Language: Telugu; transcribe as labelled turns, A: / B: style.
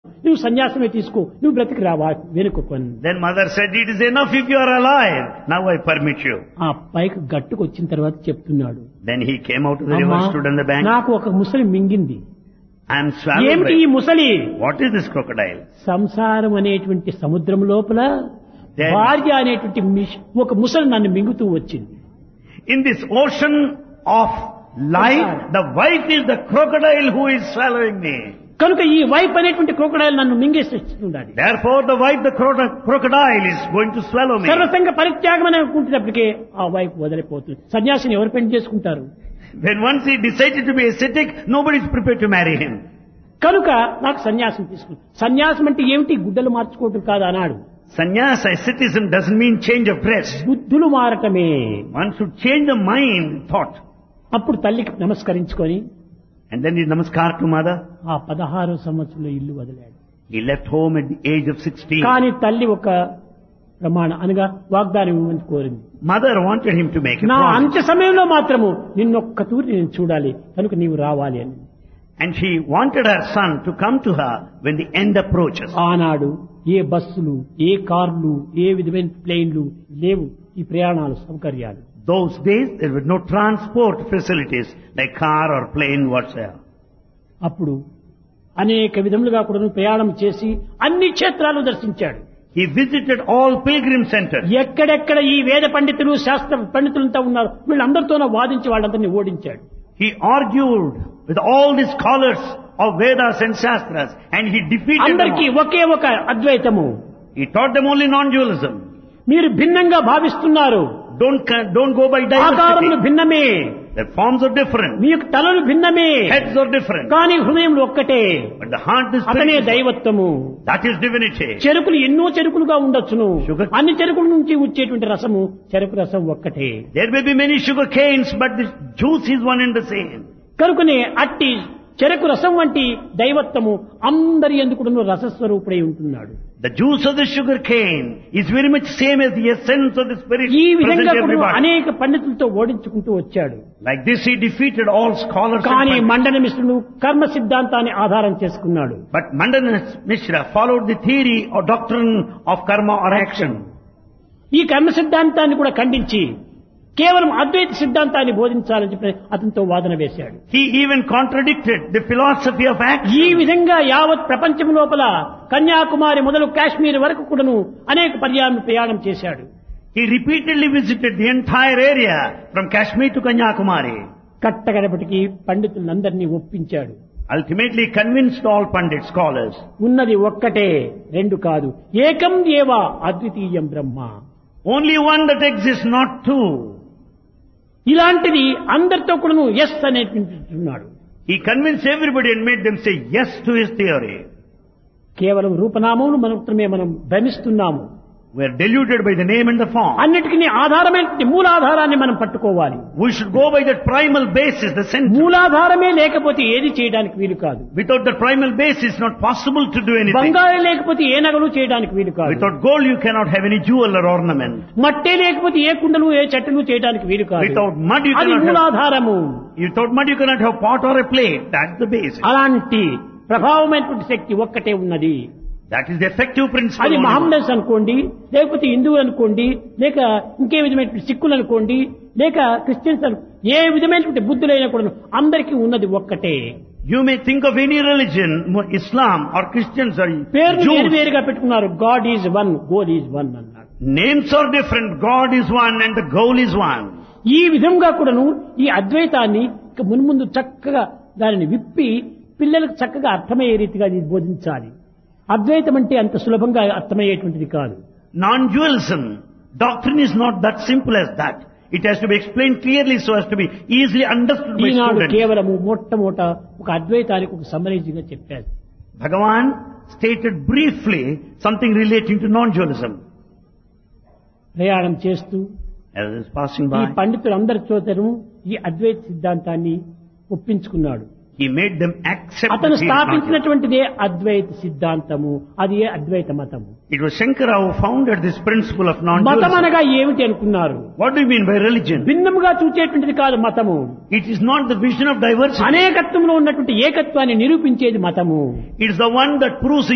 A: నువ్వు సన్యాసమే తీసుకో నువ్వు బ్రతికి రావా వెనుకొని
B: Then mother said, it is enough if you are alive. Now I permit you.
A: ఆ పైకి గట్టుకు వచ్చిన తర్వాత చెప్తున్నాడు
B: Then he came out of the river,
A: అమ్మా,
B: stood on the bank.
A: నాకు ఒక ముసలి మింగింది
B: I am swallowed
A: ఏమిటి ఈ
B: by...
A: ముసలి
B: What is this crocodile?
A: సంసారం అనేటువంటి సముద్రం లోపల
B: Then-
A: భార్య అనేటువంటి మిష్- ఒక ముసలి నన్ను మింగుతూ వచ్చింది
B: In this ocean of life, the wife is the crocodile who is swallowing me.
A: కనుక ఈ వైఫ్ అనేటువంటి క్రోకడాయిల్ నన్ను మింగేసేస్తుండాలి
B: Therefore, the wife, the cro- crocodile, is going to swallow me.
A: సర్వసంగ పరిత్యాగం అని అనుకుంటున్నప్పటికీ ఆ వైఫ్ వదిలిపోతుంది సన్యాసిని ఎవరు పెళ్లి చేసుకుంటారు
B: When once he decided to be ascetic, nobody is prepared to marry him.
A: కనుక నాకు సన్యాసం తీసుకుంది సన్యాసం అంటే ఏమిటి గుడ్డలు మార్చుకోవటం కాదు అన్నాడు
B: Sannyasa, asceticism doesn't mean change of dress.
A: బుద్ధులు మారటమే
B: One should change the mind, thought.
A: అప్పుడు తల్లికి నమస్కరించుకొని
B: And then he namaskar to mother.
A: ఆ పదహారో సంవత్సరంలో ఇల్లు వదిలాడు
B: He left home at the age of 16.
A: కానీ తల్లి ఒక ప్రమాణ అనగా వాగ్దానం ఇవ్వమని కోరింది
B: Mother wanted him to make a
A: నా
B: promise.
A: అంత్య సమయంలో మాత్రము నిన్నొక్క తూరి నేను చూడాలి కనుక నీవు రావాలి అని
B: And she wanted her son to come to her when the end approaches.
A: ఆనాడు ఏ బస్సులు ఏ కార్లు ఏ విధమైన ప్లేన్లు లేవు ఈ ప్రయాణాలు సౌకర్యాలు
B: Those days, there were no transport facilities like car or plane whatsoever.
A: అప్పుడు అనేక విధములుగా కూడా ప్రయాణం చేసి అన్ని క్షేత్రాలు దర్శించాడు
B: He visited all pilgrim centers.
A: ఎక్కడెక్కడ ఈ వేద పండితులు శాస్త్ర పండితులంతా ఉన్నారు వీళ్ళందరితోనూ వాదించి వాళ్ళందరినీ ఓడించాడు
B: He argued with all the scholars of Vedas and Shastras and he defeated them
A: అందరికీ
B: all.
A: ఒకే ఒక అద్వైతము
B: He taught them only non-dualism.
A: మీరు భిన్నంగా భావిస్తున్నారు
B: Don't, ca- don't go by
A: ఆకారములు
B: diversity.
A: భిన్నమే
B: Their forms are different.
A: మీ యొక్క తలలు భిన్నమే
B: Heads are different.
A: కానీ హృదయంలో ఒక్కటే
B: But the heart is
A: అతనే
B: spirit.
A: దైవత్వము
B: That is divinity.
A: చెరుకులు ఎన్నో చెరుకులుగా ఉండొచ్చును
B: Sugar-
A: అన్ని చెరుకుల నుంచి వచ్చేటువంటి రసము చెరుకు రసం ఒక్కటే
B: There may be many sugar canes, but the juice is one and the same.
A: కనుకనే అట్టి చెరకు రసం వంటి దైవత్వము అందరి ఎందుకు రసస్వరూపుడై ఉంటున్నాడు
B: The juice of the sugar cane is very much same as the essence of the spirit
A: ఈ
B: present
A: విధంగా కూడా
B: everybody.
A: అనేక పండితులతో ఓడించుకుంటూ వచ్చాడు
B: Like this he defeated all scholars and
A: కానీ
B: pundits.
A: మండన మిశ్రుడు కర్మ సిద్ధాంతాన్ని ఆధారం చేసుకున్నాడు
B: But Mandana Mishra followed the theory or doctrine of karma or action.
A: ఈ కర్మ సిద్ధాంతాన్ని కూడా ఖండించి కేవలం అద్వైత సిద్ధాంతాన్ని బోధించాలని చెప్పి అతనితో వాదన వేశాడు
B: He even contradicted the philosophy of
A: ఈ
B: action.
A: విధంగా యావత్ ప్రపంచం లోపల కన్యాకుమారి మొదలు కాశ్మీర్ వరకు కూడాను అనేక పర్యాలను ప్రయాణం చేశాడు
B: He repeatedly visited the entire area from Kashmir to Kanyakumari.
A: కట్టగడపటికి పండితులందరినీ ఒప్పించాడు
B: Ultimately convinced all Pandit scholars.
A: ఉన్నది ఒక్కటే రెండు కాదు ఏకం ఏవా అద్వితీయం బ్రహ్మ
B: Only one that exists, not two.
A: ఇలాంటిది అందరితో కూడాను ఎస్ అనేటువంటున్నాడు
B: He convinced everybody and made them say yes to his theory.
A: కేవలం రూపనామములు మాత్రమే మనం భ్రమిస్తున్నాము
B: We are deluded by the name and the form.
A: అన్నిటికీ ఆధారమైనటువంటి మూలాధారాన్ని మనం పట్టుకోవాలి
B: We should go by that primal basis, the center.
A: మూలాధారమే లేకపోతే ఏది చేయడానికి వీలు కాదు
B: Without the primal base, it's not possible to do anything.
A: బంగారం లేకపోతే ఏ నగలు చేయడానికి వీలు కాదు
B: Without gold, you cannot have any jewel or ornament.
A: మట్టే లేకపోతే ఏ కుండలు ఏ చెట్టులు చేయడానికి వీలు కాదు
B: Without mud, you
A: అది
B: cannot have,
A: మూలాధారము
B: without mud, you cannot have pot or a plate. That's the base.
A: అలాంటి ప్రభావమైనటువంటి శక్తి ఒక్కటే ఉన్నది
B: That is the effective principle.
A: అది
B: only.
A: మహమ్మదన్స్ అనుకోండి లేకపోతే హిందువు అనుకోండి లేక ఇంకే విధమైనటువంటి సిక్కులు అనుకోండి లేక క్రిస్టియన్స్ అను ఏ విధమైనటువంటి బుద్ధులైనా కూడా అందరికీ ఉన్నది ఒక్కటే
B: You may think of any religion, mo- Islam or Christians or
A: పేర్లు వేరు
B: Jews.
A: వేరుగా పెట్టుకున్నారు God is one goal is one అన్నాడు
B: Names are different. God is one and the goal is one.
A: ఈ విధంగా కూడాను ఈ అద్వైతాన్ని ఇక మున్ముందు చక్కగా దానిని విప్పి పిల్లలకు చక్కగా అర్థమయ్యే రీతిగా ఇది బోధించాలి అద్వైతం అంటే అంత సులభంగా అర్థమయ్యేటువంటిది కాదు
B: Non-dualism, doctrine is not that simple as that. It has to be explained clearly so as to be easily understood by
A: Eenadu
B: students.
A: కేవలము మొట్టమొదట ఒక అద్వైతానికి ఒక సమరేజీగా చెప్పారు
B: Bhagavan stated briefly something relating to non-dualism.
A: ప్రయాణం చేస్తూ
B: As is passing
A: ఈ
B: by,
A: పండితులందరి చోతను ఈ అద్వైత సిద్ధాంతాన్ని ఒప్పించుకున్నాడు
B: he made them accept
A: అతను
B: that he is not dual.
A: స్థాపించినటువంటిదే అద్వైత సిద్ధాంతము అది ఏ అద్వైత మతము
B: It was Shankara who founded this principle of
A: మతం
B: non-dualism.
A: అనగా ఏమిటి అనుకున్నారు
B: What do you mean by religion?
A: భిన్నముగా చూచేటువంటిది కాదు మతము
B: It is not the vision of diversity.
A: అనేకత్వంలో ఉన్నటువంటి ఏకత్వాన్ని నిరూపించేది మతము
B: It is the one that proves